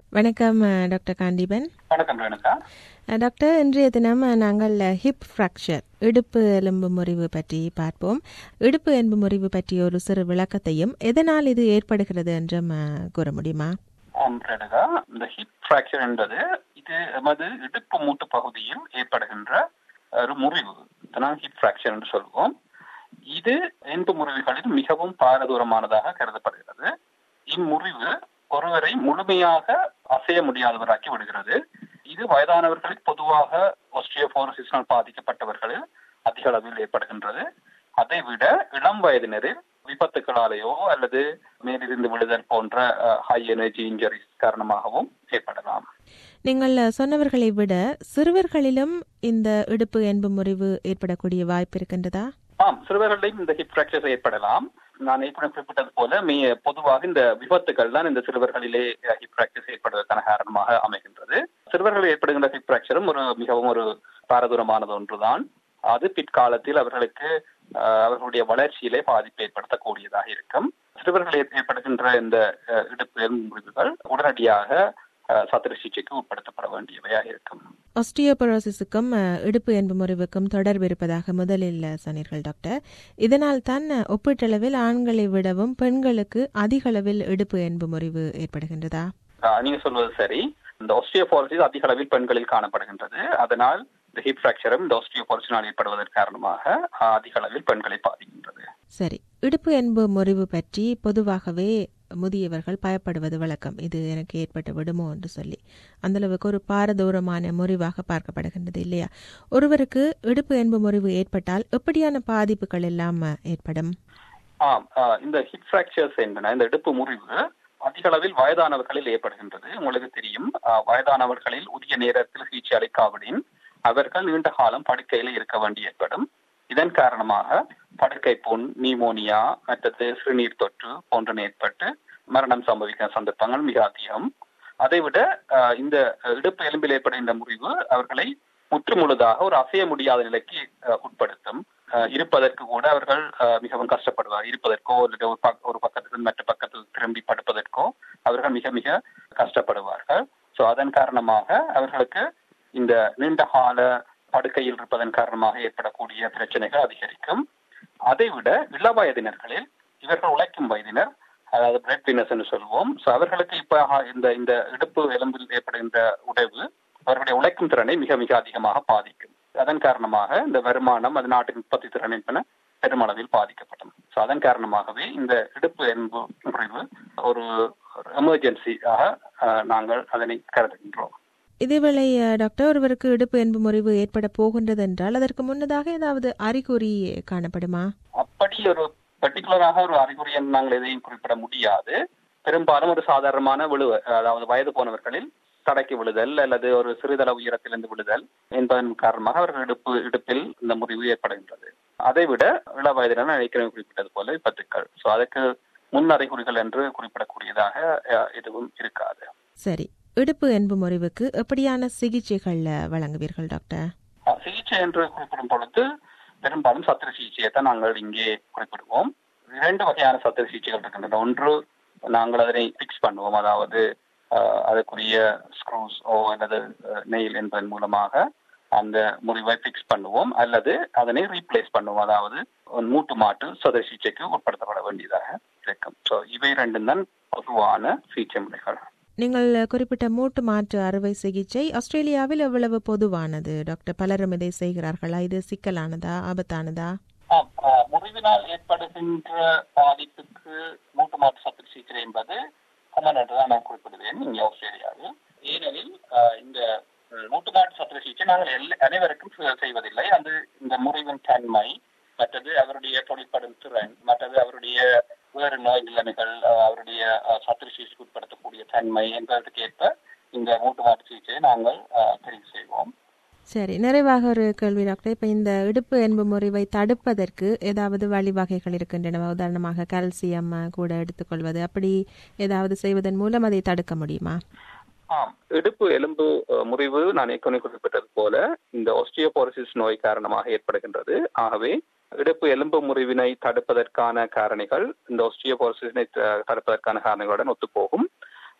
வணக்கம் அஹ், டாக்டர் காண்டிபன் வணக்கம் ரேணுகா அஹ், டாக்டர் இன்றைய தினம் அஹ், நாங்கள் ஹிப் ஃப்ராக்சர் இடுப்பு எலும்பு முறிவு பற்றி பார்ப்போம் இடுப்பு எலும்பு முறிவு பற்றிய ஒரு சிறு விளக்கத்தையும் எதனால் இது ஏற்படுகிறது என்றும் அஹ், கூற முடியுமா ஆம் ரேணுகா இந்த ஹிப் ஃபிராக்சர் என்பது இது எமது இடுப்பு மூட்டு பகுதியில் ஏற்படுகின்ற ஒரு முறிவு இதனால் ஹிப் ஃபிராக்சர் என்று சொல்வோம் இது எலும்பு முறிவுகளில் மிகவும் பாரதூரமானதாக கருதப்படுகிறது இம்முறிவு ஒருவரை முழுமையாக அசைய முடியாதவராக்கி விடுகிறது இது வயதானவர்களில் பொதுவாக ஒஸ்டியோபோரோசிஸால் பாதிக்கப்பட்டவர்களில் அதிக அளவில் ஏற்படுகின்றது அதைவிட இளம் வயதினரில் விபத்துகளாலேயோ அல்லது மேலிருந்து விழுதல் போன்ற ஹை எனர்ஜி இன்ஜரிஸ் காரணமாகவும் ஏற்படலாம் நீங்கள் அஹ், சொன்னவர்களை விட சிறுவர்களிலும் இந்த இடுப்பு எலும்பு முறிவு ஏற்படக்கூடிய வாய்ப்பு இருக்கின்றதா ஆம் சிறுவர்களிலும் இந்த ஹிப் ஃபிராக்சர் ஏற்படலாம் நான் ஏற்கனவே குறிப்பிட்டது போல மீ பொதுவாக இந்த விபத்துகள் தான் இந்த சிறுவர்களிலே ஹிப் ஃபிராக்சர் ஏற்படுவதற்கான காரணமாக அமைகின்றது சிறுவர்களில் ஏற்படுகின்ற ஹிப் ஃபிராக்சரும் ஒரு மிகவும் ஒரு பாரதூரமானது ஒன்றுதான் அது பிற்காலத்தில் அவர்களுக்கு அஹ், அவர்களுடைய வளர்ச்சியிலே பாதிப்பு ஏற்படுத்தக்கூடியதாக இருக்கும் சிறுவர்களில் ஏற்படுகின்ற இந்த அஹ், இடுப்பு எலும்பு முறிவுகள் உடனடியாக அஹ், சத்திர சிகிச்சைக்கு உட்படுத்தப்பட வேண்டியவையாக இருக்கும் ஒஸ்டியோபரோசிஸுக்கும் அஹ், இடுப்பு எலும்பு முறிவுக்கும் தொடர்பு இருப்பதாக முதலில் அஹ், சொன்னீர்கள் டாக்டர் இதனால் தான் அஹ், ஒப்பீட்டளவில் ஆண்களை விடவும் பெண்களுக்கு அதிக அளவில் இடுப்பு எலும்பு முறிவு ஏற்படுகின்றதா ஆஹ் நீங்க சொல்வது சரி இந்த ஒஸ்டியோபாலசிஸ் அதிக அளவில் பெண்களில் காணப்படுகின்றது அதனால் இந்த ஹிப் ஃபிராக்சரும் இந்த ஒஸ்டியோபாலசினால் ஏற்படுவதன் காரணமாக ஆஹ் அதிக அளவில் பெண்களை பாதிக்கின்றது சரி இடுப்பு எலும்பு முறிவு பற்றி பொதுவாகவே முதியவர்கள் பயப்படுவது வழக்கம் இது எனக்கு ஏற்பட்டு விடுமோ என்று சொல்லி அந்த அளவுக்கு ஒரு பாரதூரமான முறிவாக பார்க்கப்படுகின்றது இல்லையா ஒருவருக்கு இடுப்பு எலும்பு முறிவு ஏற்பட்டால் எப்படியான பாதிப்புகள் எல்லாம் அஹ், ஏற்படும் ஆம் ஆஹ் இந்த ஹிப் ஃபிராக்சர்ஸ் என்பன இந்த இடுப்பு முறிவு அதிக அளவில் வயதானவர்களில் ஏற்படுகின்றது உங்களுக்கு தெரியும் ஆஹ் வயதானவர்களில் உரிய நேரத்தில் சிகிச்சை அளிக்காவிடின் அவர்கள் நீண்ட காலம் படுக்கையில் இருக்க வேண்டி ஏற்படும் இதன் காரணமாக படுக்கை புண் நிமோனியா மற்றது சிறுநீர் தொற்று போன்றன ஏற்பட்டு மரணம் சம்பவிக்க சந்தர்ப்பங்கள் மிக அதிகம் அதைவிட ஆஹ் இந்த இடுப்பு எலும்பில் ஏற்படுகின்ற முறிவு அவர்களை முற்றுமுழுதாக ஒரு அசைய முடியாத நிலைக்கு ஆஹ் உட்படுத்தும் ஆஹ் இருப்பதற்கு கூட அவர்கள் ஆஹ் மிகவும் கஷ்டப்படுவார் இருப்பதற்கோ அல்லது ஒரு பக் ஒரு பக்கத்துக்கு மற்ற பக்கத்தில் திரும்பி படுப்பதற்கோ அவர்கள் மிக மிக கஷ்டப்படுவார்கள் சோ அதன் காரணமாக அவர்களுக்கு இந்த நீண்ட கால படுக்கையில் இருப்பதன் காரணமாக ஏற்படக்கூடிய பிரச்சனைகள் அதிகரிக்கும் அதைவிட இளவயதினர்களில் இவர்கள் உழைக்கும் வயதினர் அதாவது பிரெட் வினர்ஸ் என்று சொல்வோம் சோ அவர்களுக்கு இப்ப ஆஹ், இந்த இந்த இடுப்பு எலும்பில் ஏற்படுகின்ற உடைவு அவர்களுடைய உழைக்கும் திறனை மிக மிக அதிகமாக பாதிக்கும் அதன் காரணமாக இந்த வருமானம் அது நாட்டின் உற்பத்தி திறன் என்பன பெருமளவில் பாதிக்கப்படும் சோ அதன் காரணமாகவே இந்த இடுப்பு எலும்பு முறிவு ஒரு எமர்ஜென்சியாக நாங்கள் அதனை கருதுகின்றோம் இதேவேளை அஹ், டாக்டர் ஒருவருக்கு இடுப்பு எலும்பு முறிவு ஏற்பட போகின்றது என்றால் அதற்கு முன்னதாக ஏதாவது அறிகுறி காணப்படுமா அப்படி ஒரு பர்டிகுலராக ஒரு அறிகுறியை நாங்கள் எதையும் குறிப்பிட முடியாது பெரும்பாலும் ஒரு சாதாரணமான விழுவ அதாவது வயது போனவர்களில் தடைக்கு விழுதல் அல்லது ஒரு சிறிதளவு உயரத்திலிருந்து விழுதல் என்பதன் காரணமாக அவர்கள் இடுப்பு இடுப்பில் இந்த முறிவு ஏற்படுகின்றது அதைவிட இள வயதினர் நான் ஏற்கனவே குறிப்பிட்டது போல விபத்துக்கள் சோ அதுக்கு முன் அறிகுறிகள் என்று குறிப்பிடக்கூடியதாக அஹ், எதுவும் இருக்காது சரி இடுப்பு எலும்பு முறிவுக்கு எப்படியான சிகிச்சைகள் அஹ், வழங்குவீர்கள் டாக்டர் அஹ், சிகிச்சை என்று குறிப்பிடும் பொழுது பெரும்பாலும் சத்திர சிகிச்சையை தான் நாங்கள் இங்கே குறிப்பிடுவோம் இரண்டு வகையான சத்திர சிகிச்சைகள் இருக்கின்றன ஒன்று நாங்கள் அதனை பிக்ஸ் பண்ணுவோம் அதாவது அஹ், அதற்குரிய ஸ்க்ரூஸ் ஓ அல்லது நெயில் என்பதன் மூலமாக அந்த முறிவை பிக்ஸ் பண்ணுவோம் அல்லது அதனை ரீப்ளேஸ் பண்ணுவோம் அதாவது ஒரு மூட்டு மாற்று சத்திர சிகிச்சைக்கு உட்படுத்தப்பட வேண்டியதாக இருக்கும் ஸோ இவை ரெண்டும் தான் பொதுவான சிகிச்சை முறைகள் நீங்கள் குறிப்பிட்ட மூட்டு மாற்று அறுவை சிகிச்சை ஆஸ்திரேலியாவில் எவ்வளவு பொதுவானது டாக்டர் பலரும் இதை செய்கிறார்களா இது சிக்கலானதா ஆபத்தானதா ஆம், ஆஹ், முறிவினால் ஏற்படுகின்ற பாதிப்புக்கு மூட்டு மாற்று சத்திர சிகிச்சை என்பது கமன் என்று தான் நான் குறிப்பிடுவேன் இங்கே ஆஸ்திரேலியாவில் ஏனெனில் ஆஹ், இந்த அஹ், மூட்டு மாற்று சத்திர சிகிச்சை நாங்கள் எல்லா- அனைவருக்கும் செ- செய்வதில்லை அது இந்த முறிவின் தன்மை மற்றது அவருடைய தொழிற்படும் திறன் மற்றது அவருடைய வேறு நோய் நிலைமைகள் ஆஹ், அவருடைய ஆஹ், சத்திர சிகிச்சைக்கு உட்படுத்தக்கூடிய தன்மை என்பதற்கேற்ப இந்த மூட்டு மாற்று சிகிச்சையை நாங்கள் ஆஹ், தெரிவு செய்வோம் சரி நிறைவாக ஒரு கேள்வி டாக்டர் இப்போ இந்த இடுப்பு எலும்பு முறிவை தடுப்பதற்கு ஏதாவது வழிவகைகள் இருக்கின்றன உதாரணமாக கால்சியம் அஹ், கூட எடுத்துக்கொள்வது அப்படி ஏதாவது செய்வதன் மூலம் அதை தடுக்க முடியுமா ஆம் இடுப்பு எலும்பு அஹ், முறிவு நான் ஏற்கனவே குறிப்பிட்டது போல இந்த ஒஸ்டியோபோரோசிஸ் நோய் காரணமாக ஏற்படுகின்றது ஆகவே இடுப்பு எலும்பு முறிவினை தடுப்பதற்கான காரணிகள் இந்த ஒஸ்டியோபோரோசிஸினை த- தடுப்பதற்கான காரணிகளுடன் ஒத்துப்போகும்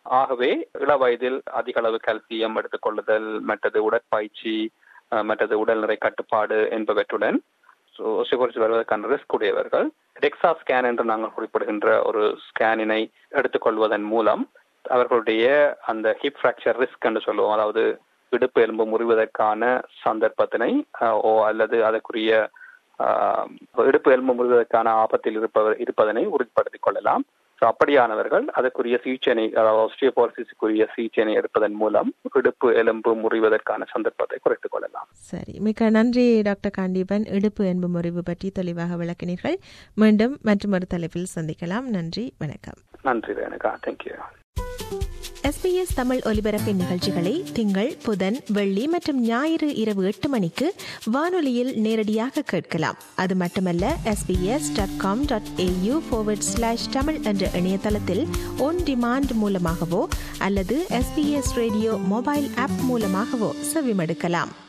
ஆகவே இளவயதில் அதிக அளவு கால்சியம் எடுத்துக்கொள்ளுதல் மற்றது உடற்பயிற்சி மற்றது உடல்நிறை கட்டுப்பாடு என்பவற்றுடன் ஓசியோபோரோசிஸ் வருவதற்கான ரிஸ்க் உடையவர்கள் டெக்ஸா ஸ்கேன் என்று நாங்கள் குறிப்பிடுகின்ற ஒரு ஸ்கேனினை எடுத்துக்கொள்வதன் மூலம் அவர்களுடைய அந்த ஹிப் ஃப்ராக்சர் ரிஸ்க் என்று சொல்லுவோம் அதாவது இடுப்பு எலும்பு முறிவதற்கான சந்தர்ப்பத்தினை ஓ அல்லது அதற்குரிய இடுப்பு எலும்பு முறிவதற்கான ஆபத்தில் இருப்பவர் இருப்பதனை உறுதிப்படுத்திக் கொள்ளலாம் ஸோ அப்படியானவர்கள் அதற்குரிய சிகிச்சைனை அதாவது ஆஸ்டியோபோரசிஸுக்குரிய சிகிச்சைனை எடுப்பதன் மூலம் இடுப்பு எலும்பு முறிவதற்கான சந்தர்ப்பத்தை குறைத்துக் கொள்ளலாம் சரி மிக்க நன்றி டாக்டர் காண்டீபன் இடுப்பு எலும்பு முறிவு பற்றி தெளிவாக விளக்கினீர்கள் மீண்டும் மற்றும் ஒரு தலைப்பில் சந்திக்கலாம் நன்றி வணக்கம் நன்றி ரேணுகா தேங்க்யூ எஸ்பிஎஸ் தமிழ் ஒலிபரப்பின் நிகழ்ச்சிகளை திங்கள் புதன் வெள்ளி மற்றும் ஞாயிறு இரவு எட்டு மணிக்கு வானொலியில் நேரடியாக கேட்கலாம் அது மட்டுமல்ல SBS dot com dot AU forward slash Tamil என்ற இணையதளத்தில் ஒன் டிமாண்ட் மூலமாகவோ அல்லது எஸ்பிஎஸ் ரேடியோ மொபைல் ஆப் மூலமாகவோ செவிமடுக்கலாம்